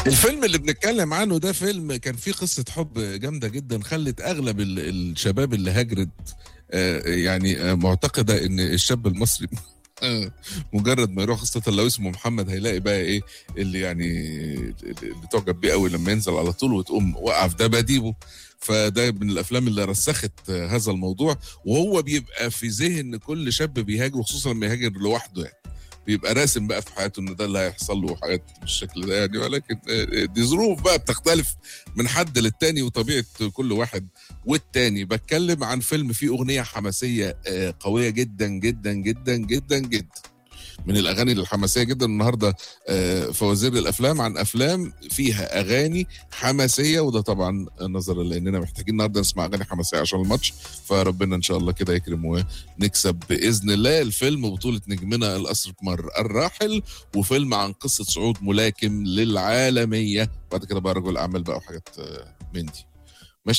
الفيلم اللي بنتكلم عنه ده فيلم كان فيه قصة حب جامدة جدا خلت أغلب ال- الشباب اللي هاجرت آه، يعني آه، معتقدة إن الشاب المصري آه، مجرد ما يروح خاصة لو اسمه محمد هيلاقي بقى إيه اللي يعني اللي تعجب بيه قوي لما ينزل على طول وتقوم وقع في دباديبه فده من الافلام اللي رسخت آه، هذا الموضوع وهو بيبقى في ذهن كل شاب بيهاجر وخصوصا لما يهاجر لوحده يعني بيبقى راسم بقى في حياته ان ده اللي هيحصل له حاجات بالشكل ده يعني ولكن آه، دي ظروف بقى بتختلف من حد للتاني وطبيعه كل واحد والتاني بتكلم عن فيلم فيه اغنيه حماسيه آه، قويه جدا جدا جدا جدا جدا من الاغاني الحماسيه جدا النهارده آه، فوازير الافلام عن افلام فيها اغاني حماسيه وده طبعا نظرا لاننا محتاجين النهارده نسمع اغاني حماسيه عشان الماتش فربنا ان شاء الله كده يكرم ونكسب باذن الله الفيلم بطوله نجمنا الاسمر الراحل وفيلم عن قصه صعود ملاكم للعالميه بعد كده بقى رجل اعمال بقى وحاجات آه، من دي